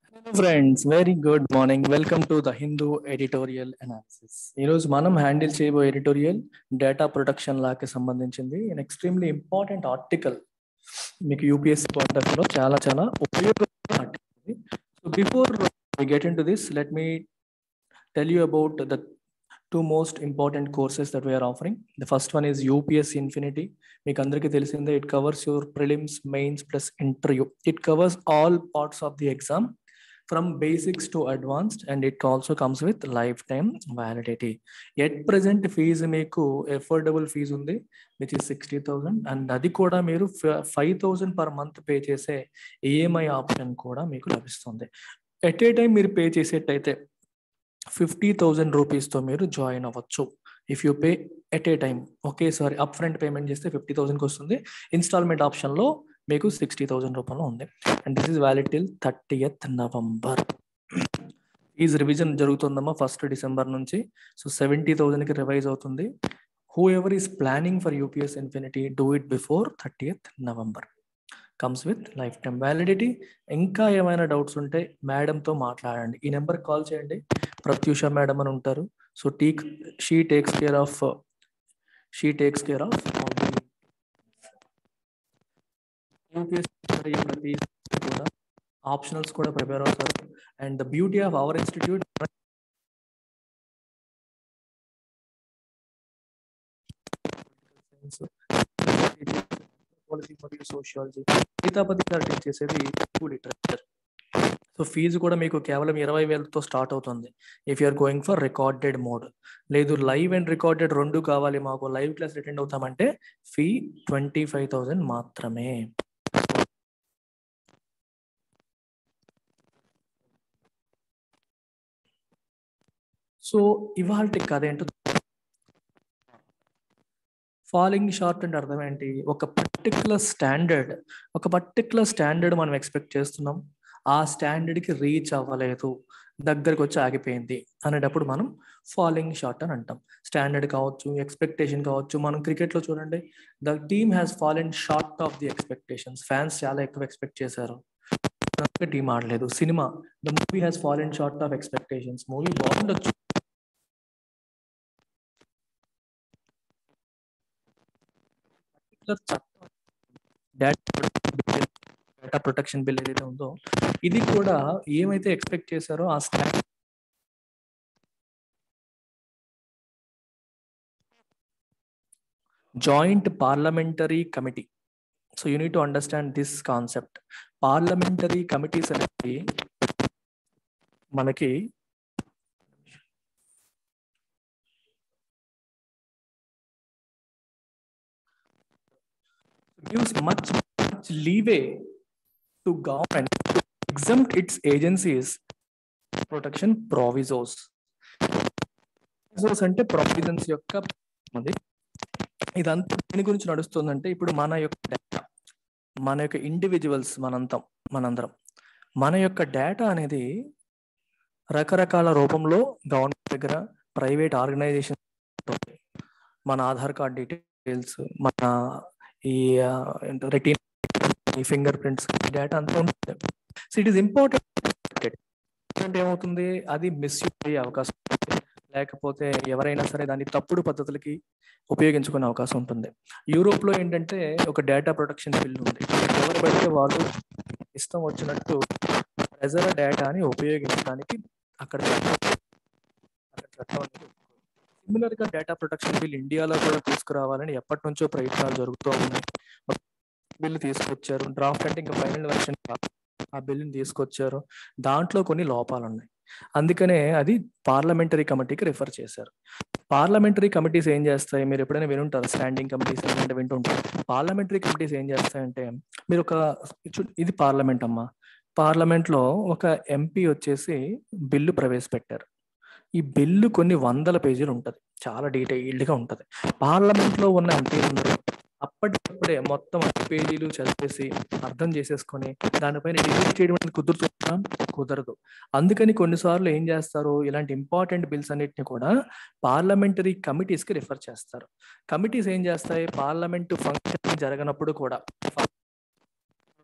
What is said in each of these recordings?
Hello friends, very good morning. Welcome to the Hindu editorial analysis. ఈరోజు మనం handle చేయబోయే editorial data protection లాకి సంబంధించింది అండ్ ఎక్స్ట్రీమ్లీ ఇంపార్టెంట్ ఆర్టికల్ మీకు UPSC point of వ్యూలో చాలా చాలా ఉపయోగపడే article so before we get in to this let me tell you about the two most important courses that we're offering the first one is UPSC infinity మీకు అందరికీ తెలిసిందే it covers your prelims mains plus interview it covers all parts of the exam from basics to advanced and it also comes with lifetime validity at present fee మీకు affordable fee ఉంది which is sixty thousand and అది కూడా మీరు five thousand per month pay చేసే EMI option కూడా మీకు లభిస్తుంది at a time మీరు పే చేసేటైతే ఫిఫ్టీ థౌజండ్ రూపీస్తో మీరు జాయిన్ అవ్వచ్చు if you pay at a time ఒకేసారి అప్ ఫ్రంట్ పేమెంట్ చేస్తే ఫిఫ్టీ థౌసండ్కి వస్తుంది ఇన్స్టాల్మెంట్ ఆప్షన్లో మీకు సిక్స్టీ థౌసండ్ రూపాయలు ఉంది and this is valid till thirtieth November fee revision జరుగుతుందమ్మా first December నుంచి సో సెవెంటీ థౌసండ్కి రివైజ్ అవుతుంది whoever is planning for UPSC infinity do it before thirtieth November comes with lifetime validity ఇంకా ఏమైనా doubts ఉంటే మేడంతో మాట్లాడండి ఈ number call చేయండి ప్రత్యూష మేడం అని ఉంటారు సో టీక్ she takes care of she takes care of UPSC ప్రతి కూడా ఆప్షనల్స్ కూడా ప్రిపేర్ అవుతారు and the beauty of our institute మరియు సోషియాలజీ గీతాపతి గారు టీచ్ చేసేది లిటరేచర్ సో ఫీజు కూడా మీకు కేవలం ఇరవై వేలతో స్టార్ట్ అవుతుంది if you're going for recorded mode లేదు లైవ్ అండ్ రికార్డెడ్ రెండు కావాలి మాకు లైవ్ క్లాస్ అటెండ్ అవుతామంటే ఫీ ట్వంటీ ఫైవ్ థౌసండ్ మాత్రమే సో ఇవాళ కథ ఏంటో ఫాలింగ్ షార్ట్ అంటే అర్థం ఏంటి ఒక పర్టికులర్ స్టాండర్డ్ ఒక పర్టికులర్ స్టాండర్డ్ మనం ఎక్స్పెక్ట్ చేస్తున్నాం ఆ స్టాండర్డ్కి రీచ్ అవ్వలేదు దగ్గరకు వచ్చి ఆగిపోయింది అనేటప్పుడు మనం ఫాలింగ్ షార్ట్ అని అంటాం స్టాండర్డ్ కావచ్చు ఎక్స్పెక్టేషన్ కావచ్చు మనం క్రికెట్లో చూడండి the team has fallen short of the expectations fans చాలా ఎక్కువ ఎక్స్పెక్ట్ చేశారు టీం ఆడలేదు cinema the movie has fallen short of expectations movie బాగుండొచ్చు డేటా ప్రొటెక్షన్ బిల్ ఏదైతే ఉందో ఇది కూడా ఏమైతే ఎక్స్పెక్ట్ చేశారో ఆ stand joint parliamentary committee so you need to understand this concept parliamentary committees అనేవి మనకి gives much, much leeway to government to exempt its agencies protection provisos. Provisos అంటే ప్రొవిజన్స్ యొక్క అది ఇదంతా దేని గురించి నడుస్తుందంటే ఇప్పుడు మన యొక్క డేటా మన యొక్క ఇండివిజువల్స్ మనంతం మనందరం మన యొక్క డేటా అనేది రకరకాల రూపంలో గవర్నమెంట్ దగ్గర ప్రైవేట్ ఆర్గనైజేషన్ మన ఆధార్ కార్డ్ డీటెయిల్స్ మన ఈ రెటీన్ ఈ ఫింగర్ ప్రింట్స్ డేటా అంతా ఉంటుంది సో ఇట్ ఈస్ ఇంపార్టెంట్ అంటే ఏమవుతుంది అది మిస్యూజ్ అయ్యే అవకాశం లేకపోతే ఎవరైనా సరే దాన్ని తప్పుడు పద్ధతులకి ఉపయోగించుకునే అవకాశం ఉంటుంది యూరోప్లో ఏంటంటే ఒక డేటా ప్రొటెక్షన్ బిల్ ఉంది ఎవరు పడితే వాళ్ళు ఇష్టం వచ్చినట్టు ప్రజల డేటాని ఉపయోగించడానికి అక్కడ అక్కడ చట్టం అనేది సిమిలర్ గా డేటా ప్రొటెక్షన్ బిల్ ఇండియాలో కూడా తీసుకురావాలని ఎప్పటి నుంచో ప్రయత్నాలు జరుగుతూ ఉన్నాయి బిల్లు తీసుకొచ్చారు డ్రాఫ్ట్ అంటే ఇంకా ఫైనల్ వెర్షన్ ఆ బిల్లుని తీసుకొచ్చారు దాంట్లో కొన్ని లోపాలు ఉన్నాయి అందుకనే అది పార్లమెంటరీ కమిటీకి రిఫర్ చేశారు పార్లమెంటరీ కమిటీస్ ఏం చేస్తాయి మీరు ఎప్పుడైనా వినుంటారు స్టాండింగ్ కమిటీస్ ఏంటంటే వింటుంటారు పార్లమెంటరీ కమిటీస్ ఏం చేస్తాయంటే మీరు ఒక ఇది పార్లమెంట్ అమ్మా పార్లమెంట్ లో ఒక ఎంపీ వచ్చేసి బిల్లు ప్రవేశపెట్టారు ఈ బిల్లు కొన్ని వందల పేజీలు ఉంటుంది చాలా డీటెయిల్డ్ గా ఉంటది పార్లమెంట్ లో ఉన్న ఎంపీలు అందరూ అప్పటికప్పుడే మొత్తం అన్ని పేజీలు చదివేసి అర్థం చేసేసుకొని దానిపైన డిబేట్ చేయడం అనేది కుదురుతుందా కుదరదు అందుకని కొన్నిసార్లు ఏం చేస్తారు ఇలాంటి ఇంపార్టెంట్ బిల్స్ అన్నిటిని కూడా పార్లమెంటరీ కమిటీస్ కి రిఫర్ చేస్తారు కమిటీస్ ఏం చేస్తాయి పార్లమెంట్ ఫంక్షన్ జరగనప్పుడు కూడా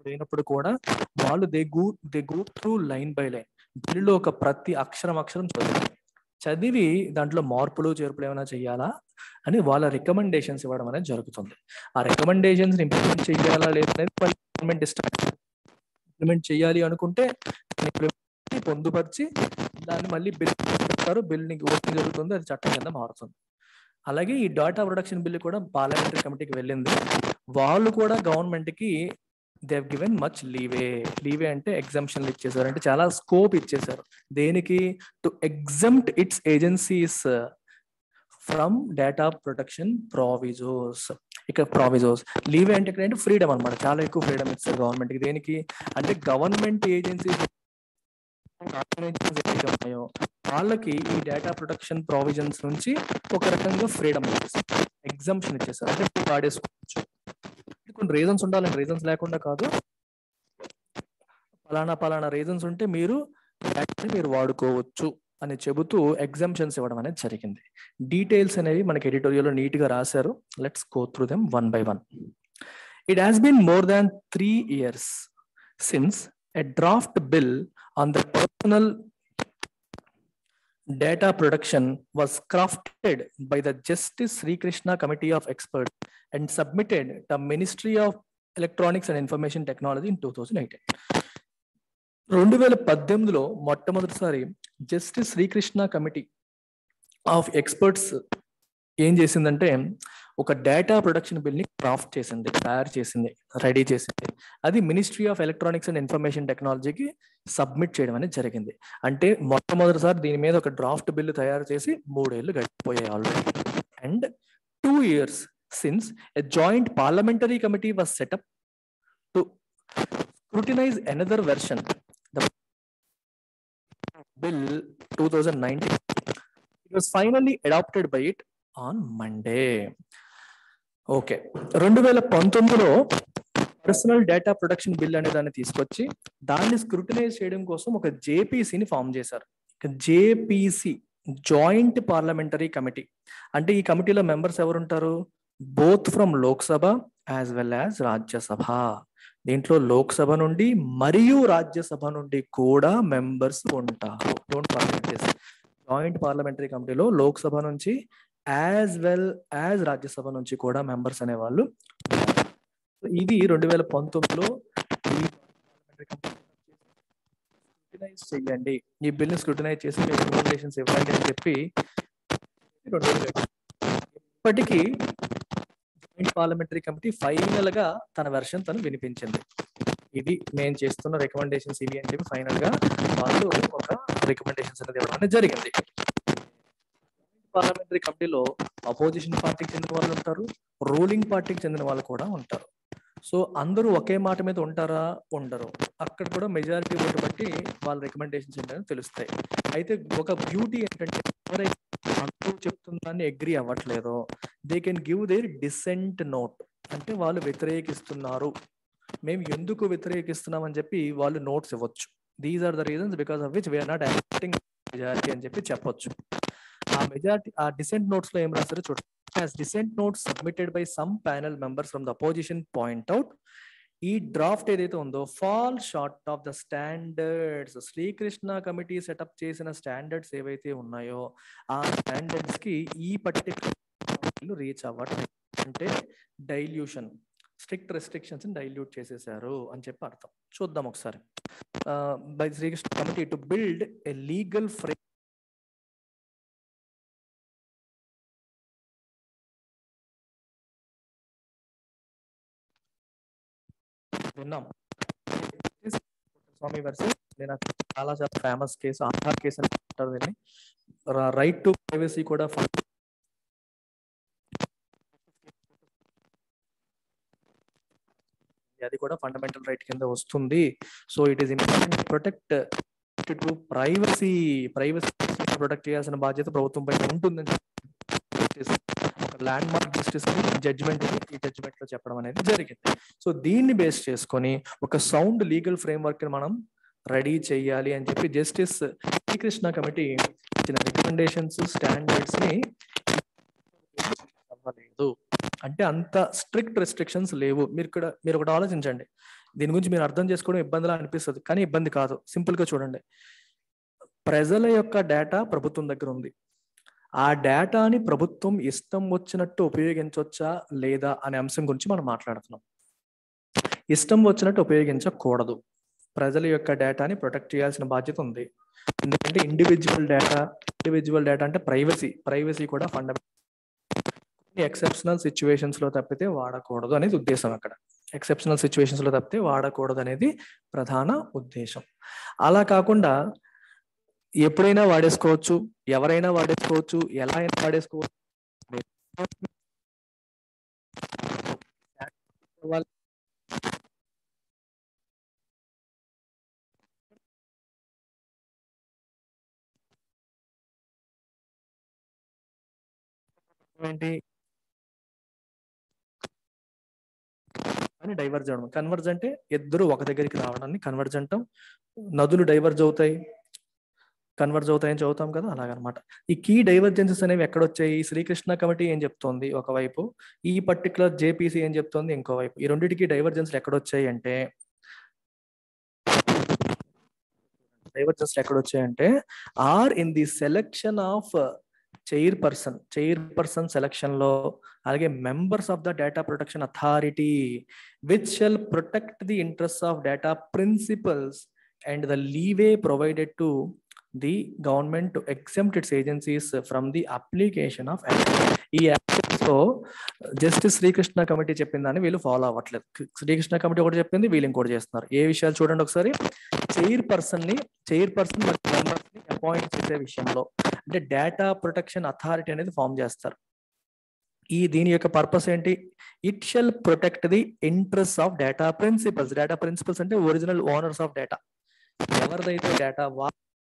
అయినప్పుడు కూడా వాళ్ళు they go they go through line by line బిల్లులో ఒక ప్రతి అక్షరం అక్షరం చదివి చదివి దాంట్లో మార్పులు చేర్పులు ఏమైనా చేయాలా అని వాళ్ళ రికమెండేషన్స్ ఇవ్వడం అనేది జరుగుతుంది ఆ రికమెండేషన్స్ ఇంప్లిమెంట్ చేయాలా లేదనేది గవర్నమెంట్ ఇష్టం ఇంప్లిమెంట్ చేయాలి అనుకుంటే ఇంప్లిమెంట్ పొందుపరిచి దాన్ని మళ్ళీ బిల్ పెడతారు బిల్ ఓపెన్ జరుగుతుంది అది చట్టం కింద మారుతుంది అలాగే ఈ డాటా ప్రొడక్షన్ బిల్ కూడా పార్లమెంటరీ కమిటీకి వెళ్ళింది వాళ్ళు కూడా గవర్నమెంట్ కి they given much leeway leeway అంటే ఎగ్జామ్షన్లు ఇచ్చేసారు అంటే చాలా స్కోప్ ఇచ్చేసారు దేనికి to exempt its agencies from data protection provisos ఇక్కడ ప్రావిజోస్ లీవే అంటే ఇక్కడ ఫ్రీడమ్ అనమాట చాలా ఎక్కువ ఫ్రీడమ్ ఇస్తారు గవర్నమెంట్ కి దేనికి అంటే గవర్నమెంట్ ఏజెన్సీస్ ఏవైతే ఉన్నాయో వాళ్ళకి ఈ డేటా ప్రొటెక్షన్ ప్రావిజన్స్ నుంచి ఒక రకంగా ఫ్రీడమ్ ఇచ్చేసారు ఎగ్జామ్షన్ ఇచ్చేసారు అంటే వాడేసుకోవచ్చు కొన్ని రీజన్స్ ఉండాలని రీజన్స్ లేకుండా కాదు పలానా పలానా రీజన్స్ ఉంటే మీరు మీరు వాడుకోవచ్చు అని చెబుతూ ఎగ్జామ్షన్స్ ఇవ్వడం అనేది జరిగింది డీటెయిల్స్ అనేవి మనకి ఎడిటోరియల్లో నీట్ గా రాశారు let's go through them one by one it has been more than three years since a draft bill on the personal data production was crafted by the Justice Sri Krishna Committee of Experts and submitted to Ministry of Electronics and Information Technology in 2018. రెండు వేల పద్దెనిమిదిలో మొట్టమొదటిసారి justice Srikrishna committee of experts ఏం చేసిందంటే ఒక data production bill ని craft చేసింది తయారు చేసింది రెడీ చేసింది అది ministry of electronics and information టెక్నాలజీకి సబ్మిట్ చేయడం అనేది జరిగింది అంటే మొట్టమొదటిసారి దీని మీద ఒక డ్రాఫ్ట్ బిల్లు తయారు చేసి మూడేళ్లు గడిచిపోయాయి already and two years since a joint parliamentary committee was set up to scrutinise another version the bill two thousand nineteen it was finally adapted by it on Monday okay రెండు వేల పంతొమ్మిదిలో personal data protection bill అనే దాన్ని తీసుకొచ్చి దాన్ని scrutinise చేయడం కోసం ఒక జేపీసీని ఫామ్ చేశారు జేపీసీ జాయింట్ పార్లమెంటరీ కమిటీ అంటే ఈ కమిటీలో మెంబర్స్ ఎవరు ఉంటారు both from Lok Sabha as well as Rajya Sabha దీంట్లో లోక్సభ నుండి మరియు రాజ్యసభ నుండి కూడా మెంబర్స్ ఉంటారు డోంట్ ఫర్గెట్ జాయింట్ పార్లమెంటరీ కమిటీలో లోక్సభ నుంచి యాజ్ వెల్ యాజ్ రాజ్యసభ నుంచి కూడా మెంబర్స్ అనేవాళ్ళు ఇది రెండు వేల పంతొమ్మిదిలో స్క్రూటినైజ్ చేయండి ఈ బిల్ని స్క్రూటినైజ్ చేసి రికమెండేషన్స్ ఇవ్వండి అని చెప్పి ఇప్పటికీ జాయింట్ పార్లమెంటరీ కమిటీ ఫైనల్ గా తన వెర్షన్ తను వినిపించింది ఇది మేము చేస్తున్న రికమెండేషన్స్ ఇవి అని చెప్పి ఫైనల్ గా వాళ్ళు ఒక రికమెండేషన్స్ అనేది ఇవ్వడం అనేది జరిగింది పార్లమెంటరీ కమిటీలో అపోజిషన్ పార్టీకి చెందిన వాళ్ళు ఉంటారు రూలింగ్ పార్టీకి చెందిన వాళ్ళు కూడా ఉంటారు సో అందరూ ఒకే మాట మీద ఉంటారా ఉండరు అక్కడ కూడా మెజారిటీ ఓటు బట్టి వాళ్ళ రికమెండేషన్స్ ఏంటని తెలుస్తాయి అయితే ఒక బ్యూటీ ఏంటంటే ఎవరైతే అందరూ చెప్తుందాన్ని అగ్రి అవ్వట్లేదో they can give their dissent note అంటే వాళ్ళు వ్యతిరేకిస్తున్నారు మేము ఎందుకు వ్యతిరేకిస్తున్నామని చెప్పి వాళ్ళు నోట్స్ ఇవ్వచ్చు these are the reasons because of which we're not acting majority అని చెప్పి చెప్పొచ్చు ఆ మెజారిటీ ఆ డిసెంట్ నోట్స్ లో ఏం రాస్తారో చూడండి as dissent notes submitted by some panel members from the opposition point out ఈ డ్రాఫ్ట్ ఏదైతే ఉందో fall short of the standards Srikrishna committee set up చేసిన స్టాండర్డ్స్ ఏవైతే ఉన్నాయో ఆ స్టాండర్డ్స్ కి ఈ పర్టికులర్ రీచ్ అవ్వట్లేదు అంటే డైల్యూషన్ స్ట్రిక్ట్ రెస్ట్రిక్షన్స్ డైల్యూట్ చేసేసారు అని చెప్పి అర్థం చూద్దాం ఒకసారి by Srikrishna committee to build a legal frame విన్నాం స్వామి వర్సెస్ నేను చాలా చాలా ఫేమస్ కేసు ఆధార్ కేసు అని అంటారు దీన్ని రైట్ టు ప్రైవసీ కూడా అది కూడా ఫండమెంటల్ రైట్ కింద వస్తుంది so it is important protect to privacy privacy protect చేయాల్సిన బాధ్యత ప్రభుత్వం పైన ఉంటుందని ఒక ల్యాండ్ మార్క్ జస్టిస్ జడ్జిమెంట్ ఈ జడ్జిమెంట్ లో చెప్పడం అనేది జరిగింది సో దీన్ని బేస్ చేసుకొని ఒక సౌండ్ లీగల్ ఫ్రేమ్ వర్క్ మనం రెడీ చేయాలి అని చెప్పి జస్టిస్ శ్రీకృష్ణ కమిటీ ఇచ్చిన రికమెండేషన్స్ స్టాండర్డ్స్ ని అవ్వలేదు అంటే అంత స్ట్రిక్ట్ రెస్ట్రిక్షన్స్ లేవు మీరు ఇక్కడ మీరు ఒకటి ఆలోచించండి దీని గురించి మీరు అర్థం చేసుకోవడం ఇబ్బందిలా అనిపిస్తుంది కానీ ఇబ్బంది కాదు సింపుల్ గా చూడండి ప్రజల యొక్క డేటా ప్రభుత్వం దగ్గర ఉంది ఆ డేటాని ప్రభుత్వం ఇష్టం వచ్చినట్టు ఉపయోగించవచ్చా లేదా అనే అంశం గురించి మనం మాట్లాడుతున్నాం ఇష్టం వచ్చినట్టు ఉపయోగించకూడదు ప్రజల యొక్క డేటాని ప్రొటెక్ట్ చేయాల్సిన బాధ్యత ఉంది ఎందుకంటే ఇండివిజువల్ డేటా ఇండివిజువల్ డేటా అంటే ప్రైవసీ ప్రైవసీ కూడా ఫండమెంటల్ ఎక్సెప్షనల్ సిచ్యువేషన్స్ లో తప్పితే వాడకూడదు అనేది ఉద్దేశం అక్కడ ఎక్సెప్షనల్ సిచ్యువేషన్స్ లో తప్పితే వాడకూడదు అనేది ప్రధాన ఉద్దేశం అలా కాకుండా ఎప్పుడైనా వాడేసుకోవచ్చు ఎవరైనా వాడేసుకోవచ్చు ఎలా అయినా వాడేసుకోవచ్చు ఏంటి అని డైవర్జ్ అవడం కన్వర్జ్ అంటే ఇద్దరు ఒక దగ్గరికి రావడాన్ని కన్వర్జ్ అంటాం నదులు డైవర్జ్ అవుతాయి కన్వర్జ్ అవుతాయని చదువుతాం కదా అలాగనమాట ఈ కీ డైవర్జెన్సెస్ అనేవి ఎక్కడొచ్చాయి ఈ శ్రీకృష్ణ కమిటీ ఏం చెప్తోంది ఒకవైపు ఈ పర్టికులర్ జేపీసీ ఏం చెప్తోంది ఇంకోవైపు ఈ రెండింటికి డైవర్జెన్స్ ఎక్కడొచ్చాయి అంటే డైవర్జెన్స్ ఎక్కడొచ్చాయంటే are in the selection of chairperson chairperson selection లో అలాగే members of the data protection authority which shall protect the interest of data principals and the leeway provided to the government to exempt its agencies from the application of ఈ లో justice Srikrishna committee చెప్పిన దాన్ని వీళ్ళు follow అవ్వట్లేదు Srikrishna committee ఒకటి చెప్పింది వీళ్ళు ఇంకోటి చేస్తున్నారు ఏ విషయాలు చూడండి ఒకసారి చైర్ పర్సన్ ని చైర్ పర్సన్ మెంబర్స్ ని అపాయింట్ చేసే విషయంలో అంటే డేటా ప్రొటెక్షన్ అథారిటీ అనేది ఫామ్ చేస్తారు ఈ దీని యొక్క పర్పస్ ఏంటి it shall protect the interest of data principals data principals అంటే ఒరిజినల్ ఓనర్స్ ఆఫ్ డేటా ఎవరిదైతే డేటా వా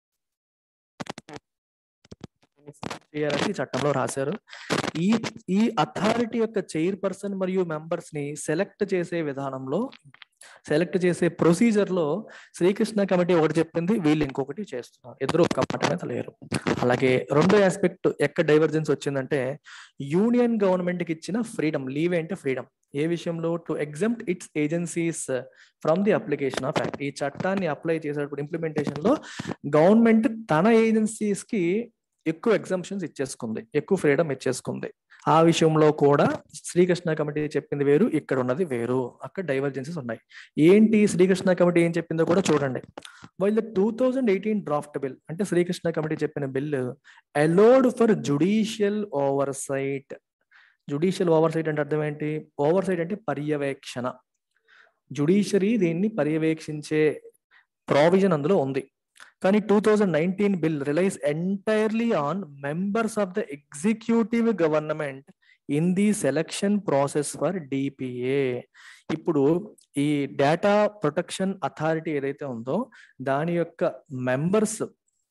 చేయాలని ఈ చట్టంలో రాశారు ఈ ఈ అథారిటీ యొక్క చైర్ పర్సన్ మరియు మెంబర్స్ ని సెలెక్ట్ చేసే విధానంలో సెలెక్ట్ చేసే ప్రొసీజర్ లో శ్రీకృష్ణ కమిటీ ఒకటి చెప్పింది వీళ్ళు ఇంకొకటి చేస్తున్నారు ఇద్దరు ఒక్క మాట మీద లేరు అలాగే రెండో ఆస్పెక్ట్ ఎక్కడ డైవర్జెన్స్ వచ్చిందంటే యూనియన్ గవర్నమెంట్ కి ఇచ్చిన ఫ్రీడమ్ లీవ్ అంటే ఫ్రీడమ్ ఏ విషయంలో to exempt its agencies from the application of act ఈ చట్టాన్ని అప్లై చేసేటప్పుడు ఇంప్లిమెంటేషన్ లో గవర్నమెంట్ తన ఏజెన్సీస్ కి ఎక్కువ ఎగ్జామ్షన్స్ ఇచ్చేసుకుంది ఎక్కువ ఫ్రీడమ్ ఇచ్చేసుకుంది ఆ విషయంలో కూడా శ్రీకృష్ణ కమిటీ చెప్పింది వేరు ఇక్కడ ఉన్నది వేరు అక్కడ డైవర్జెన్సెస్ ఉన్నాయి ఏంటి శ్రీకృష్ణ కమిటీ ఏం చెప్పిందో కూడా చూడండి while the two thousand eighteen draft bill అంటే శ్రీకృష్ణ కమిటీ చెప్పిన bill allowed for judicial oversight judicial oversight అంటే అర్థం ఏంటి ఓవర్ సైట్ అంటే పర్యవేక్షణ జుడిషియరీ దీన్ని పర్యవేక్షించే ప్రావిజన్ అందులో ఉంది కానీ two thousand nineteen bill relies entirely on members of the executive government in the selection process for DPA ఇప్పుడు ఈ డేటా ప్రొటెక్షన్ అథారిటీ ఏదైతే ఉందో దాని యొక్క మెంబర్స్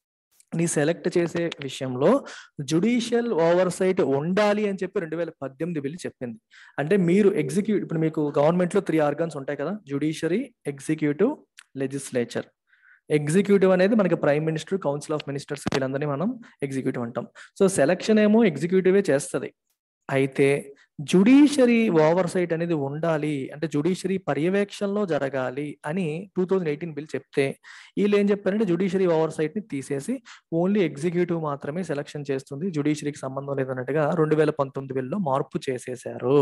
ని సెలెక్ట్ చేసే విషయంలో జుడిషియల్ ఓవర్ సైట్ ఉండాలి అని చెప్పి రెండు వేల పద్దెనిమిది బిల్లు చెప్పింది అంటే మీరు ఎగ్జిక్యూటివ్ ఇప్పుడు మీకు గవర్నమెంట్ లో త్రీ ఆర్గన్స్ ఉంటాయి కదా జుడిషియరీ ఎగ్జిక్యూటివ్ లెజిస్లేచర్ ఎగ్జిక్యూటివ్ అనేది మనకి prime minister council of ministers వీళ్ళందరినీ మనం ఎగ్జిక్యూటివ్ అంటాం సో సెలక్షన్ ఏమో ఎగ్జిక్యూటివే చేస్తుంది అయితే జుడిషియరీ ఓవర్ సైట్ అనేది ఉండాలి అంటే జుడిషియరీ పర్యవేక్షణలో జరగాలి అని టూ థౌజండ్ ఎయిటీన్ బిల్ చెప్తే వీళ్ళు ఏం చెప్పారంటే జుడిషియరీ ఓవర్ సైట్ ని తీసేసి ఓన్లీ ఎగ్జిక్యూటివ్ మాత్రమే సెలక్షన్ చేస్తుంది జుడిషియరీకి సంబంధం లేదన్నట్టుగా రెండు వేల పంతొమ్మిది బిల్లో మార్పు చేసేశారు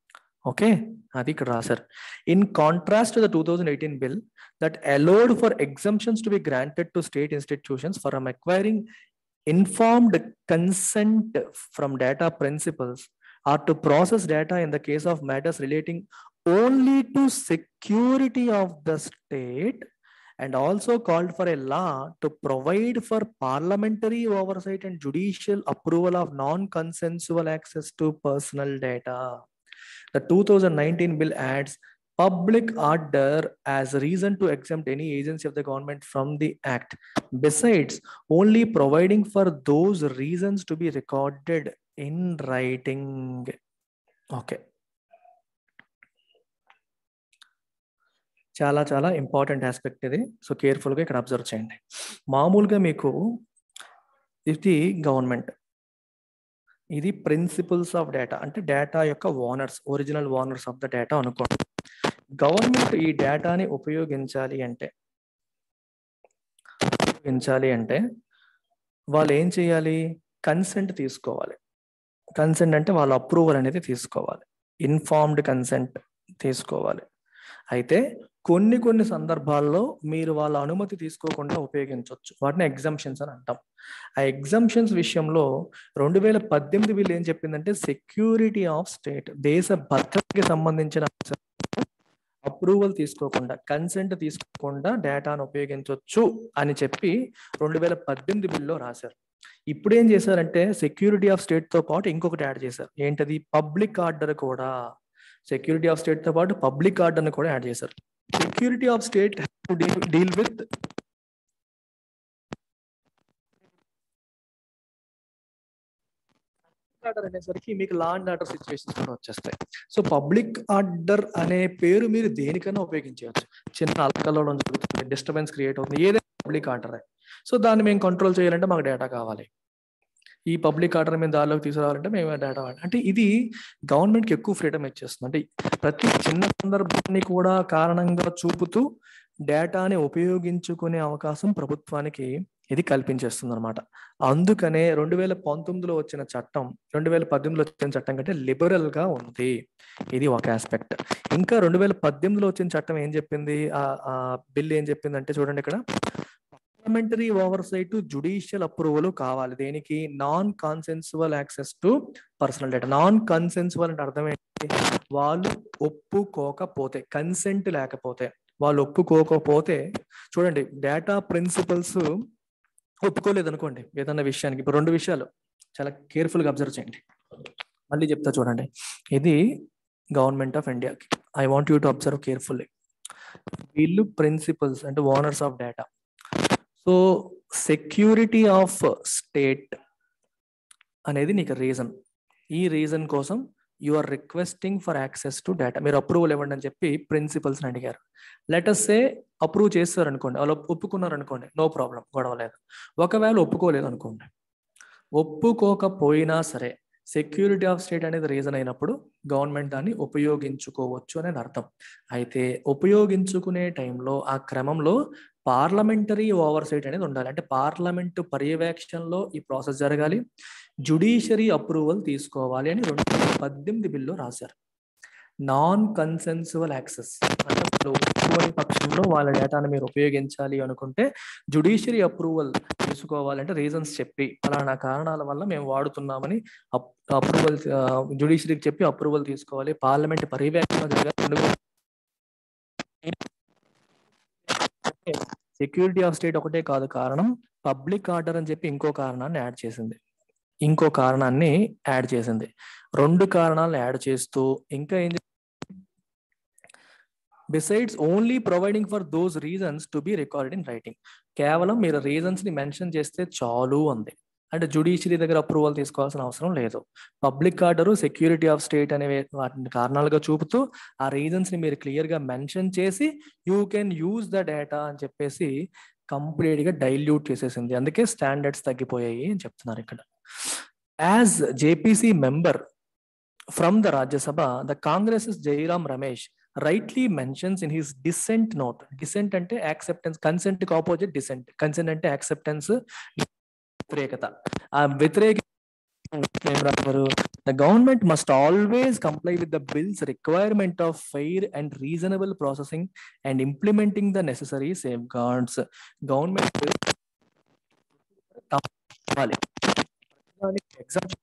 ఓకే అది ఇక్కడ రాశారు in contrast the two thousand eighteen bill that allowed for exemptions to be granted to state institutions for acquiring informed consent from data principles or to process data in the case of matters relating only to security of the state and also called for a law to provide for parliamentary oversight and judicial approval of non-consensual access to personal data. The 2019 bill adds public order as reason to exempt any agency of the government from the act. Besides, only providing for those reasons to be recorded in writing. Okay. చాలా చాలా important aspect ఇది so కేర్ఫుల్గా ఇక్కడ observe చేయండి మామూలుగా మీకు ఇది government ఇది ప్రిన్సిపల్స్ ఆఫ్ డేటా అంటే డేటా యొక్క owners original owners of the data అనుకోండి గవర్నమెంట్ ఈ డేటాని ఉపయోగించాలి అంటే ఉపయోగించాలి అంటే వాళ్ళు ఏం చేయాలి కన్సెంట్ తీసుకోవాలి కన్సెంట్ అంటే వాళ్ళ అప్రూవల్ అనేది తీసుకోవాలి ఇన్ఫార్మ్డ్ కన్సెంట్ తీసుకోవాలి అయితే కొన్ని కొన్ని సందర్భాల్లో మీరు వాళ్ళ అనుమతి తీసుకోకుండా ఉపయోగించవచ్చు వాటిని ఎగ్జామ్షన్స్ అని అంటాం ఆ ఎగ్జామ్షన్స్ విషయంలో రెండు వేల పద్దెనిమిది వీళ్ళు ఏం చెప్పిందంటే సెక్యూరిటీ ఆఫ్ స్టేట్ దేశ భద్రతకి సంబంధించిన అప్రూవల్ తీసుకోకుండా కన్సెంట్ తీసుకోకుండా డేటాను ఉపయోగించవచ్చు అని చెప్పి రెండు వేల పద్దెనిమిది బిల్లో రాశారు ఇప్పుడు ఏం చేశారంటే సెక్యూరిటీ ఆఫ్ స్టేట్ తో పాటు ఇంకొకటి యాడ్ చేశారు ఏంటది పబ్లిక్ ఆర్డర్ కూడా సెక్యూరిటీ ఆఫ్ స్టేట్ తో పాటు పబ్లిక్ ఆర్డర్ కూడా యాడ్ చేశారు security of state deal with order అనేసరికి మీకు లా అండ్ ఆర్డర్ సిచ్యువేషన్స్ కూడా వచ్చేస్తాయి సో పబ్లిక్ ఆర్డర్ అనే పేరు మీరు దేనికైనా ఉపయోగించవచ్చు చిన్న అలకల్లోడం జరుగుతుంది డిస్టర్బెన్స్ క్రియేట్ అవుతుంది ఏదైనా పబ్లిక్ ఆర్డర్ సో దాన్ని మేము కంట్రోల్ చేయాలంటే మాకు డేటా కావాలి ఈ పబ్లిక్ ఆర్డర్ మేము దారిలోకి తీసుకురావాలంటే మేము డేటా వాడాలి అంటే ఇది గవర్నమెంట్కి ఎక్కువ ఫ్రీడమ్ ఇచ్చేస్తుంది అంటే ప్రతి చిన్న సందర్భాన్ని కూడా కారణంగా చూపుతూ డేటాని ఉపయోగించుకునే అవకాశం ప్రభుత్వానికి ఇది కల్పించేస్తుంది అనమాట అందుకనే రెండు వేల పంతొమ్మిదిలో వచ్చిన చట్టం రెండు వేల పద్దెనిమిదిలో వచ్చిన చట్టం కంటే లిబరల్ గా ఉంది ఇది ఒక ఆస్పెక్ట్ ఇంకా రెండు వేల పద్దెనిమిదిలో వచ్చిన చట్టం ఏం చెప్పింది ఆ బిల్ ఏం చెప్పింది అంటే చూడండి ఇక్కడ parliamentary oversight judicial approval కావాలి దేనికి non consensual access to personal data non consensual అంటే అర్థం ఏంటి వాళ్ళు ఒప్పుకోకపోతే కన్సెంట్ లేకపోతే వాళ్ళు ఒప్పుకోకపోతే చూడండి డేటా ప్రిన్సిపల్స్ ఒప్పుకోలేదు అనుకోండి ఏదన్నా విషయానికి ఇప్పుడు రెండు విషయాలు చాలా కేర్ఫుల్గా అబ్జర్వ్ చేయండి మళ్ళీ చెప్తా చూడండి ఇది గవర్నమెంట్ ఆఫ్ ఇండియాకి I want you to observe carefully వీళ్ళు ప్రిన్సిపల్స్ అంటే owners of data so security of state అనేది నీకు రీజన్ ఈ రీజన్ కోసం you are requesting for access to data మీరు అప్రూవల్ ఇవ్వండి అని చెప్పి ప్రిన్సిపల్స్ని అడిగారు లెటస్ సే అప్రూవ్ చేస్తారు అనుకోండి వాళ్ళు ఒప్పుకున్నారు అనుకోండి నో ప్రాబ్లం గొడవ లేదు ఒకవేళ ఒప్పుకోలేదు అనుకోండి ఒప్పుకోకపోయినా సరే సెక్యూరిటీ ఆఫ్ స్టేట్ అనేది రీజన్ అయినప్పుడు గవర్నమెంట్ దాన్ని ఉపయోగించుకోవచ్చు అనేది అర్థం అయితే ఉపయోగించుకునే టైంలో ఆ క్రమంలో పార్లమెంటరీ ఓవర్ సైట్ అనేది ఉండాలి అంటే పార్లమెంట్ పర్యవేక్షణలో ఈ ప్రాసెస్ జరగాలి జుడిషియరీ అప్రూవల్ తీసుకోవాలి అని రెండు వేల పద్దెనిమిది బిల్లు రాశారు నాన్ కన్సెన్సువల్ యాక్సెస్ అంటే వాళ్ళు ఒప్పుకోని పక్షంలో వాళ్ళ డేటాను మీరు ఉపయోగించాలి అనుకుంటే జుడిషియరీ అప్రూవల్ తీసుకోవాలంటే రీజన్స్ చెప్పి అలానా కారణాల వల్ల మేము వాడుతున్నామని అప్రూవల్ జుడిషియరీకి చెప్పి అప్రూవల్ తీసుకోవాలి పార్లమెంట్ పర్యవేక్షణ జరగాలి సెక్యూరిటీ ఆఫ్ స్టేట్ ఒకటే కాదు కారణం పబ్లిక్ ఆర్డర్ అని చెప్పి ఇంకో కారణాన్ని యాడ్ చేసింది ఇంకో కారణాన్ని యాడ్ చేసింది రెండు కారణాలను యాడ్ చేస్తూ ఇంకా ఏం besides only providing for those reasons to be recorded in writing కేవలం మీరు రీజన్స్ ని మెన్షన్ చేస్తే చాలు అంది అంటే జుడిషియరీ దగ్గర అప్రూవల్ తీసుకోవాల్సిన అవసరం లేదు public order security of state అనే వాటిని కారణాలుగా చూపుతూ ఆ రీజన్స్ ని మీరు క్లియర్ గా మెన్షన్ చేసి you can use the data అని చెప్పేసి కంప్లీట్ గా డైల్యూట్ చేసేసింది అందుకే స్టాండర్డ్స్ తగ్గిపోయాయి అని చెప్తున్నారు ఇక్కడ as JPC member from the Rajya Sabha the Congress Jairam Ramesh rightly mentions in his dissent note dissent అంటే యాక్సెప్టెన్స్ కన్సెంట్ కి ఆపోజిట్ డిసెంట్ కన్సెంట్ అంటే యాక్సెప్టెన్స్ వ్యతిరేకత ఆ వ్యతిరేక ఏం రాశారు the government must always comply with the bills requirement of fair and reasonable processing and implementing the necessary safeguards government ఎగ్జామ్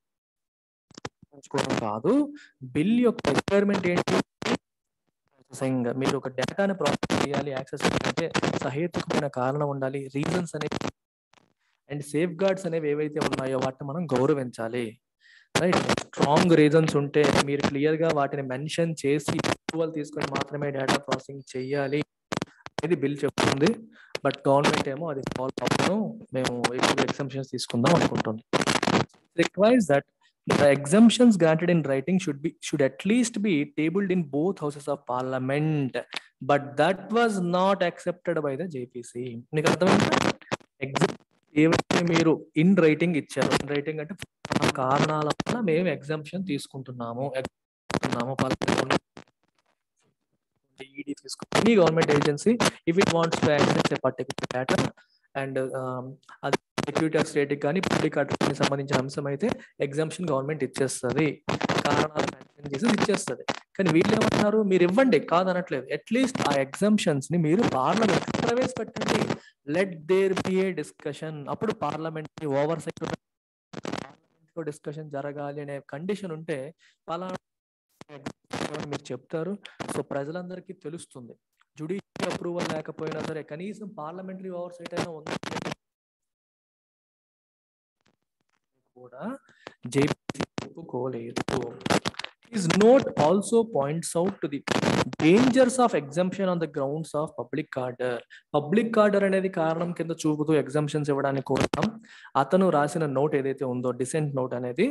కాదు బిల్ యొక్క రిక్వైర్మెంట్ ఏంటి ప్రాసెసింగ్ మీరు ఒక డేటాని ప్రాసెస్ చేయాలి యాక్సెస్ అంటే సహేతుకమైన కారణం ఉండాలి రీజన్స్ అనేవి అండ్ సేఫ్ గార్డ్స్ అనేవి ఏవైతే ఉన్నాయో వాటిని మనం గౌరవించాలి రైట్ స్ట్రాంగ్ రీజన్స్ ఉంటే మీరు క్లియర్ గా వాటిని మెన్షన్ చేసి అప్రూవల్ తీసుకొని మాత్రమే డేటా ప్రాసెసింగ్ చేయాలి అనేది బిల్ చెప్తుంది బట్ గవర్నమెంట్ ఏమో అది ఫాలో అవ్వను మేము ఎక్కువ ఎగ్జామ్షన్స్ తీసుకుందాం అనుకుంటుంది requires that the exemptions granted in writing should be should at least be tabled in both houses of parliament but that was not accepted by the jpc నీకు అర్థమైందా ఎగ్జామ్ ఏవైతే మీరు ఇన్ రైటింగ్ ఇచ్చారు ఇన్ రైటింగ్ అంటే కారణాల వల్ల మేము ఎగ్జామ్షన్ తీసుకుంటున్నాము తీసుకుంటున్నాము ఈడీ తీసుకో any government agency if it wants to access a particular data and అది సెక్యూరిటీ ఆఫ్ స్టేట్ కానీ పబ్లిక్ ఆర్డర్కి సంబంధించిన అంశం అయితే ఎగ్జామ్షన్ గవర్నమెంట్ ఇచ్చేస్తుంది కారణాలు మెన్షన్ చేసి ఇచ్చేస్తుంది కానీ వీళ్ళు ఏమంటున్నారు మీరు ఇవ్వండి కాదనట్లేదు అట్లీస్ట్ ఆ ఎగ్జామ్షన్స్ ని మీరు పార్లమెంట్ ప్రవేశపెట్టండి let there be a discussion అప్పుడు పార్లమెంట్ ఓవర్ సైట్ పార్లమెంట్ లో డిస్కషన్ జరగాలి అనే కండిషన్ ఉంటే పలానా మీరు చెప్తారు సో ప్రజలందరికీ తెలుస్తుంది జుడిషియల్ అప్రూవల్ లేకపోయినా సరే కనీసం పార్లమెంటరీ ఓవర్ సైట్ అయినా ఉంది కూడా జేపీసీ ఒప్పుకోలేదు His note also points out to the dangers of exemption on the grounds of public order. Public order అనేది కారణం కింద చూపుతూ ఎగ్జామ్షన్స్ ఇవ్వడానికి కోసం అతను రాసిన నోట్ ఏదైతే ఉందో డిసెంట్ నోట్ అనేది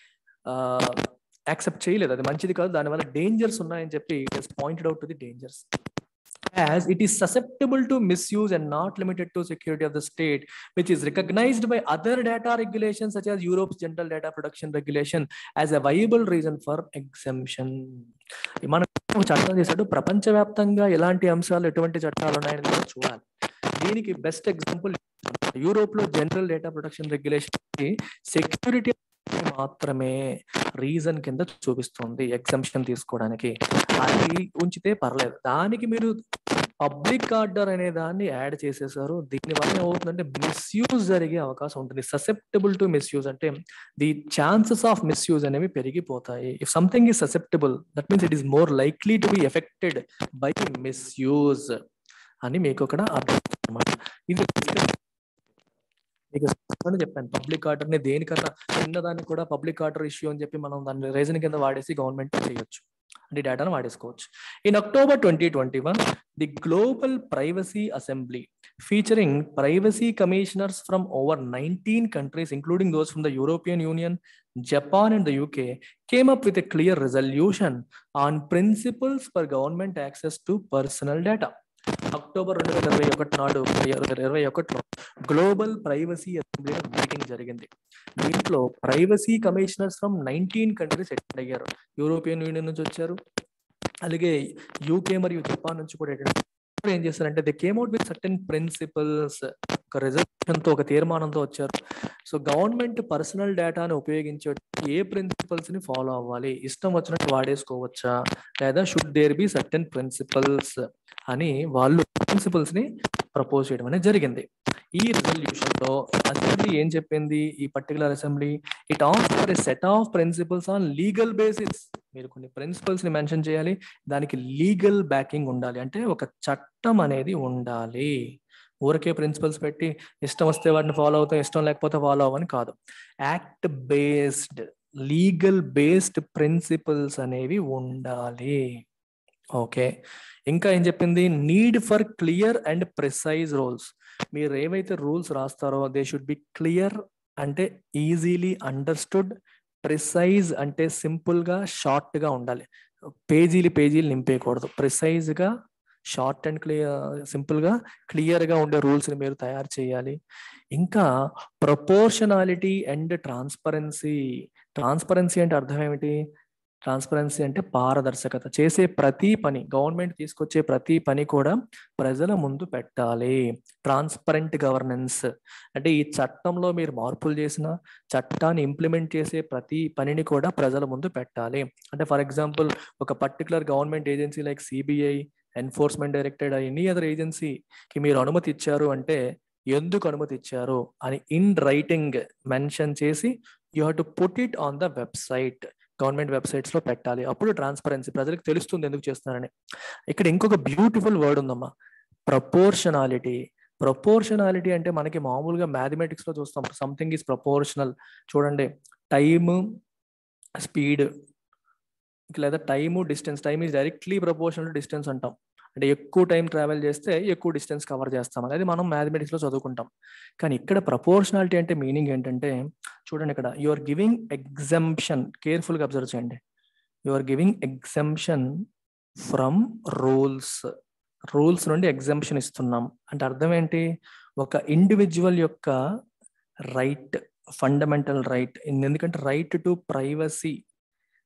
యాక్సెప్ట్ చేయలేదు అది మంచిది కాదు దానివల్ల డేంజర్స్ ఉన్నాయని చెప్పి it pointed out to the dangers as it is susceptible to misuse and not limited to security of the state, which is recognized by other data regulations such as Europe's General Data Protection Regulation as a viable reason for exemption. మనం చట్టం చేశాడు ప్రపంచవ్యాప్తంగా ఎలాంటి అంశాలు ఎటువంటి చట్టాలు ఉన్నాయని కూడా చూడాలి దీనికి బెస్ట్ ఎగ్జాంపుల్ యూరోప్ లో general data protection regulation security మాత్రమే రీజన్ కింద చూపిస్తుంది ఎగ్జామ్షన్ తీసుకోవడానికి అది ఉంచితే పర్లేదు దానికి మీరు పబ్లిక్ ఆర్డర్ అనే దాన్ని యాడ్ చేసేసారు దీని వల్ల ఏమవుతుందంటే మిస్యూజ్ జరిగే అవకాశం ఉంటుంది ససెప్టబుల్ టు మిస్యూజ్ అంటే ది ఛాన్సెస్ ఆఫ్ మిస్యూజ్ అనేవి పెరిగిపోతాయి if something is susceptible that means it is more likely to be affected by misuse అని మీకు అక్కడ అర్థం అనమాట ఇది మీకు అని చెప్పాను పబ్లిక్ ఆర్డర్ ని దేనికన్నా చిన్నదాన్ని కూడా పబ్లిక్ ఆర్డర్ ఇష్యూ అని చెప్పి మనం దాన్ని రీజన్ కింద వాడేసి గవర్నమెంట్ చేయొచ్చు అంటే డేటాను వాడేసుకోవచ్చు in October twenty twenty one the global privacy assembly featuring privacy commissioners from over nineteen countries including those from the European Union Japan and the UK came up with a clear resolution on principles for government access to personal data October రెండు వేల ఇరవై ఒకటి నాడు ఇరవై ఒకటిలో global privacy assembly meeting జరిగింది దీంట్లో privacy commissioners from nineteen countries attend అయ్యారు యూరోపియన్ యూనియన్ నుంచి వచ్చారు అలాగే యూకే మరియు జపాన్ నుంచి కూడా అటెండ్ ఏం చేస్తారంటే they came out with certain principles ఒక రిజల్యూషన్ తో ఒక తీర్మానంతో వచ్చారు సో గవర్నమెంట్ పర్సనల్ డేటాను ఉపయోగించే ఏ ప్రిన్సిపల్స్ ని ఫాలో అవ్వాలి ఇష్టం వచ్చినట్టు వాడేసుకోవచ్చా లేదా should there be certain principles అని వాళ్ళు ప్రిన్సిపల్స్ ని ప్రపోజ్ చేయడం అనేది జరిగింది ఈ రిజల్యూషన్ లో అసెంబ్లీ ఏం చెప్పింది ఈ particular assembly it offer a set of principles on legal basis మీరు కొన్ని ప్రిన్సిపల్స్ ని మెన్షన్ చేయాలి దానికి లీగల్ బ్యాకింగ్ ఉండాలి అంటే ఒక చట్టం అనేది ఉండాలి ఊరికే ప్రిన్సిపల్స్ పెట్టి ఇష్టం వస్తే వాటిని ఫాలో అవుతాం ఇష్టం లేకపోతే ఫాలో అవ్వని కాదు act based legal based principles అనేవి ఉండాలి ఓకే ఇంకా ఏం చెప్పింది need for clear and precise rules మీరు ఏవైతే రూల్స్ రాస్తారో దే షుడ్ బి క్లియర్ అంటే ఈజీలీ అండర్స్టూడ్ ప్రిసైజ్ అంటే సింపుల్ గా షార్ట్ గా ఉండాలి పేజీలు పేజీలు నింపేయకూడదు ప్రిసైజ్ గా షార్ట్ అండ్ క్లియర్ సింపుల్ గా క్లియర్ గా ఉండే రూల్స్ ని మీరు తయారు చేయాలి ఇంకా ప్రపోర్షనాలిటీ అండ్ ట్రాన్స్పరెన్సీ ట్రాన్స్పరెన్సీ అంటే అర్థం ఏమిటి ట్రాన్స్పరెన్సీ అంటే పారదర్శకత చేసే ప్రతి పని గవర్నమెంట్ తీసుకొచ్చే ప్రతి పని కూడా ప్రజల ముందు పెట్టాలి ట్రాన్స్పరెంట్ గవర్నెన్స్ అంటే ఈ చట్టంలో మీరు మార్పులు చేసిన చట్టాన్ని ఇంప్లిమెంట్ చేసే ప్రతి పనిని కూడా ప్రజల ముందు పెట్టాలి అంటే ఫర్ ఎగ్జాంపుల్ ఒక particular government agency like CBI enforcement directorate any other ఏజెన్సీకి మీరు అనుమతి ఇచ్చారు అంటే ఎందుకు అనుమతి ఇచ్చారు అని ఇన్ రైటింగ్ మెన్షన్ చేసి you have to put it on the website government websites లో పెట్టాలి అప్పుడు ట్రాన్స్పరెన్సీ ప్రజలకు తెలుస్తుంది ఎందుకు చేస్తున్నారని ఇక్కడ ఇంకొక బ్యూటిఫుల్ వర్డ్ ఉందమ్మా ప్రపోర్షనాలిటీ ప్రపోర్షనాలిటీ అంటే మనకి మామూలుగా మ్యాథమెటిక్స్ లో చూస్తాం సంథింగ్ ఈజ్ ప్రపోర్షనల్ చూడండి టైమ్ స్పీడ్ లేదా time distance time is directly proportional to distance అంటాం అంటే ఎక్కువ టైం ట్రావెల్ చేస్తే ఎక్కువ డిస్టెన్స్ కవర్ చేస్తాం అనేది మనం మ్యాథమెటిక్స్ లో చదువుకుంటాం కానీ ఇక్కడ ప్రపోర్షనాలిటీ అంటే మీనింగ్ ఏంటంటే చూడండి ఇక్కడ you are giving exemption careful గా అబ్జర్వ్ చేయండి you are giving exemption from rules rules నుండి ఎగ్జంప్షన్ ఇస్తున్నాం అంటే అర్థం ఏంటి ఒక ఇండివిజువల్ యొక్క రైట్ ఫండమెంటల్ రైట్ ఎందుకంటే right to privacy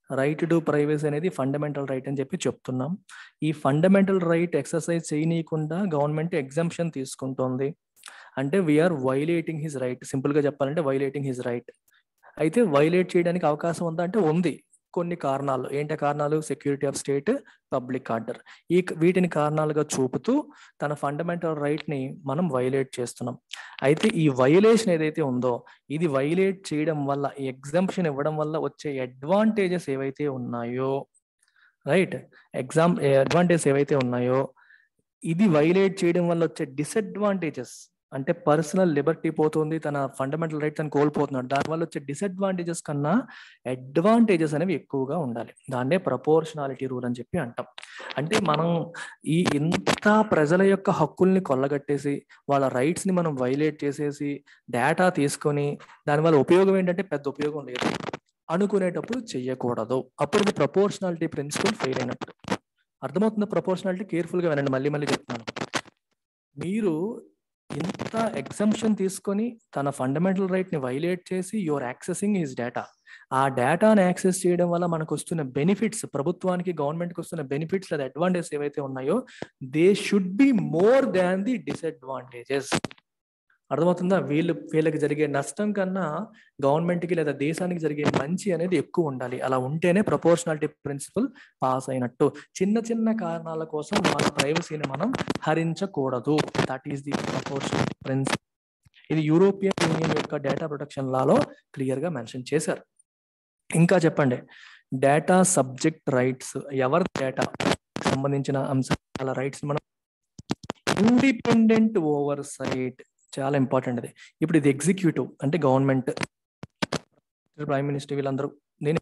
right to privacy అనేది ఫండమెంటల్ రైట్ అని చెప్పి చెప్తున్నాం ఈ ఫండమెంటల్ రైట్ ఎక్సర్సైజ్ చేయనీయకుండా గవర్నమెంట్ ఎగ్జామ్షన్ తీసుకుంటోంది అంటే we are violating his right simple గా చెప్పాలంటే వైలేటింగ్ హిజ్ రైట్ అయితే వైలేట్ చేయడానికి అవకాశం ఉందా అంటే ఉంది కొన్ని కారణాలు ఏంటి ఆ కారణాలు security of state public order ఈ వీటిని కారణాలుగా చూపుతూ తన ఫండమెంటల్ రైట్ ని మనం వైలేట్ చేస్తున్నాం అయితే ఈ వైలేషన్ ఏదైతే ఉందో ఇది వైలేట్ చేయడం వల్ల ఈ ఎగ్జామ్షన్ ఇవ్వడం వల్ల వచ్చే అడ్వాంటేజెస్ ఏవైతే ఉన్నాయో రైట్ ఎగ్జామ్ అడ్వాంటేజెస్ ఏవైతే ఉన్నాయో ఇది వైలేట్ చేయడం వల్ల వచ్చే డిసడ్వాంటేజెస్ అంటే పర్సనల్ లిబర్టీ పోతుంది తన ఫండమెంటల్ రైట్స్ అని కోల్పోతున్నాడు దానివల్ల వచ్చే డిసడ్వాంటేజెస్ కన్నా అడ్వాంటేజెస్ అనేవి ఎక్కువగా ఉండాలి దాన్నే ప్రపోర్షనాలిటీ రూల్ అని చెప్పి అంటాం అంటే మనం ఈ ఇంత ప్రజల యొక్క హక్కుల్ని కొల్లగట్టేసి వాళ్ళ రైట్స్ ని మనం వైలేట్ చేసేసి డేటా తీసుకొని దానివల్ల ఉపయోగం ఏంటంటే పెద్ద ఉపయోగం లేదు అనుకునేటప్పుడు చెయ్యకూడదు అప్పుడు ప్రపోర్షనాలిటీ ప్రిన్సిపల్ ఫెయిల్ అయినట్టు అర్థమవుతుంది ప్రపోర్షనాలిటీ కేర్ఫుల్ గా వినండి మళ్ళీ మళ్ళీ చెప్తున్నాను మీరు ఇంత ఎగ్జంప్షన్ తీసుకొని తన ఫండమెంటల్ రైట్ ని వైలేట్ చేసి యువర్ యాక్సెసింగ్ హిస్ డేటా ఆ డేటాను యాక్సెస్ చేయడం వల్ల మనకు వస్తున్న బెనిఫిట్స్ ప్రభుత్వానికి గవర్నమెంట్కి వస్తున్న బెనిఫిట్స్ లేదా అడ్వాంటేజెస్ ఏవైతే ఉన్నాయో they should be more than the disadvantages అర్థమవుతుందా వీళ్ళు వీళ్ళకి జరిగే నష్టం కన్నా గవర్నమెంట్కి లేదా దేశానికి జరిగే మంచి అనేది ఎక్కువ ఉండాలి అలా ఉంటేనే ప్రపోర్షనాలిటీ ప్రిన్సిపల్ పాస్ అయినట్టు చిన్న చిన్న కారణాల కోసం మన ప్రైవసీని మనం హరించకూడదు that is the proportional principle ఇది యూరోపియన్ యూనియన్ యొక్క డేటా ప్రొటెక్షన్ లాలో క్లియర్ గా మెన్షన్ చేశారు ఇంకా చెప్పండి డేటా సబ్జెక్ట్ రైట్స్ ఎవరి డేటా సంబంధించిన అంశాల రైట్స్ మనం ఇండిపెండెంట్ ఓవర్ సైట్ చాలా ఇంపార్టెంట్ అది ఇప్పుడు ఇది ఎగ్జిక్యూటివ్ అంటే గవర్నమెంట్ ప్రైమ్ మినిస్టర్ వీళ్ళందరూ నేను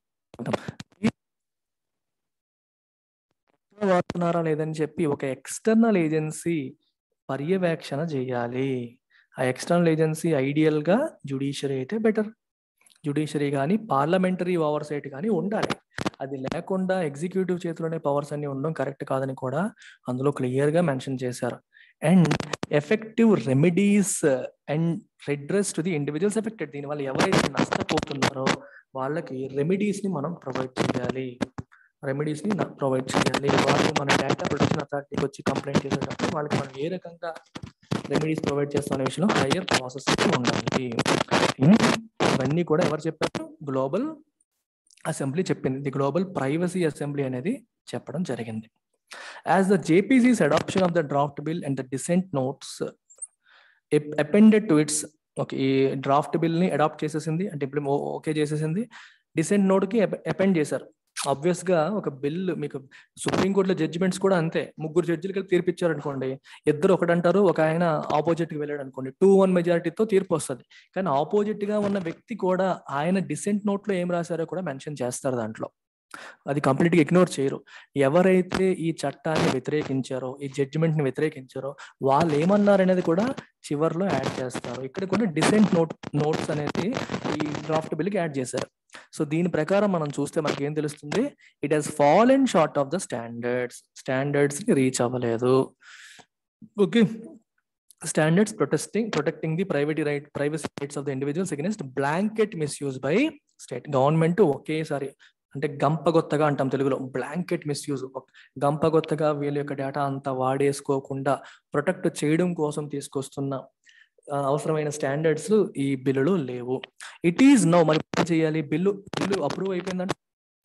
వాడుతున్నారా లేదని చెప్పి ఒక ఎక్స్టర్నల్ ఏజెన్సీ పర్యవేక్షణ చేయాలి ఆ ఎక్స్టర్నల్ ఏజెన్సీ ఐడియల్ గా జుడిషియరీ అయితే బెటర్ జుడిషియరీ కానీ పార్లమెంటరీ ఓవర్ సైట్ కానీ ఉండాలి అది లేకుండా ఎగ్జిక్యూటివ్ చేతిలోనే పవర్స్ అన్ని ఉండడం కరెక్ట్ కాదని కూడా అందులో క్లియర్ గా మెన్షన్ చేశారు and effective remedies and redress to the individuals affected దీనివల్ల ఎవరైతే నష్టపోతున్నారో వాళ్ళకి రెమెడీస్ ని మనం ప్రొవైడ్ చేయాలి రెమెడీస్ ని ప్రొవైడ్ చేయాలి వాళ్ళు మన డేటా ప్రొటెక్షన్ అథారిటీకి వచ్చి కంప్లైంట్ చేసేటప్పుడు వాళ్ళకి మనం ఏ రకంగా రెమెడీస్ ప్రొవైడ్ చేస్తాం అనే విషయంలో హైయర్ ప్రాసెస్ ఉండాలి ఇవన్నీ కూడా ఎవరు చెప్పారు గ్లోబల్ అసెంబ్లీ చెప్పింది ది గ్లోబల్ ప్రైవసీ అసెంబ్లీ అనేది చెప్పడం జరిగింది as the JPC's adoption of the draft bill and the dissent notes appended to its okay ఈ డ్రాఫ్ట్ బిల్ ని అడాప్ట్ చేసేసింది అంటే ఇప్పుడు ఓకే చేసేసింది డిసెంట్ నోట్ కి అపెండ్ చేశారు ఆబ్వియస్ గా ఒక బిల్ మీకు సుప్రీంకోర్టులో జడ్జిమెంట్స్ కూడా అంతే ముగ్గురు జడ్జిలు కలిపి తీర్పు ఇచ్చారు అనుకోండి ఇద్దరు ఒకటంటారు ఒక ఆయన ఆపోజిట్ కి వెళ్ళాడు అనుకోండి టూ వన్ మెజారిటీతో తీర్పు వస్తుంది కానీ ఆపోజిట్ గా ఉన్న వ్యక్తి కూడా ఆయన డిసెంట్ నోట్ లో ఏం రాశారో కూడా మెన్షన్ చేస్తారు దాంట్లో అది కంప్లీట్ గా ఇగ్నోర్ చేయరు ఎవరైతే ఈ చట్టాన్ని వ్యతిరేకించారో ఈ జడ్జిమెంట్ ని వ్యతిరేకించారో వాళ్ళు ఏమన్నారు అనేది కూడా చివర్లో యాడ్ చేస్తారు ఇక్కడ కూడా డిసెంట్ నోట్ నోట్స్ అనేది ఈ డ్రాఫ్ట్ బిల్ కి యాడ్ చేశారు సో దీని ప్రకారం మనం చూస్తే మనకి ఏం తెలుస్తుంది it has fall and short of the standards standards ని రీచ్ అవ్వలేదు okay standards protesting protecting the private right privacy rights of the individuals against blanket misuse by state government ఒకేసారి అంటే గంపగొత్తగా అంటాం తెలుగులో బ్లాంకెట్ మిస్యూజ్ గంపగొత్తగా వీళ్ళ యొక్క డేటా అంతా వాడేసుకోకుండా protect చేయడం కోసం తీసుకొస్తున్న అవసరమైన స్టాండర్డ్స్ ఈ బిల్లులో లేవు ఇట్ ఈజ్ నో మరి ఏం చేయాలి బిల్లు బిల్లు అప్రూవ్ అయిపోయిందంటే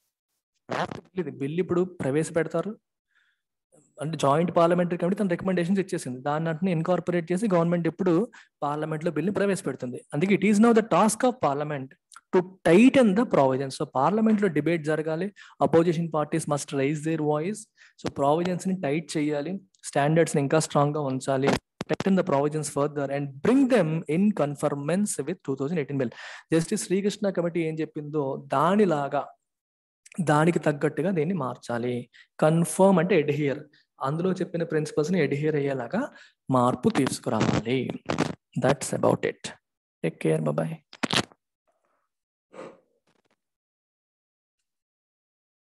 ఇది బిల్లు ఇప్పుడు ప్రవేశపెడతారు అంటే జాయింట్ పార్లమెంటరీ కమిటీ తన రికమెండేషన్స్ ఇచ్చేసింది దాన్ని అంటే ఇన్కార్పొరేట్ చేసి గవర్నమెంట్ ఇప్పుడు పార్లమెంట్ లో బిల్ని ప్రవేశపెడుతుంది అందుకే it is now the task of parliament to tighten the provisions so parliament లో డిబేట్ జరగాలి opposition parties must raise their voice so provisions ని టైట్ చేయాలి స్టాండర్డ్స్ ని ఇంకా స్ట్రాంగ్ గా ఉంచాలి tighten the provisions further and bring them in conformance with 2018 bill justice Srikrishna committee ఏం చెప్పిందో దానిలాగా దానికి తగ్గట్టుగా దీన్ని మార్చాలి కన్ఫర్మ్ అంటే ఎడ్హియర్ అందులో చెప్పిన ప్రిన్సిపల్స్ ని ఎడ్హియర్ అయ్యేలాగా మార్పు తీసుకురావాలి that's about it take care bye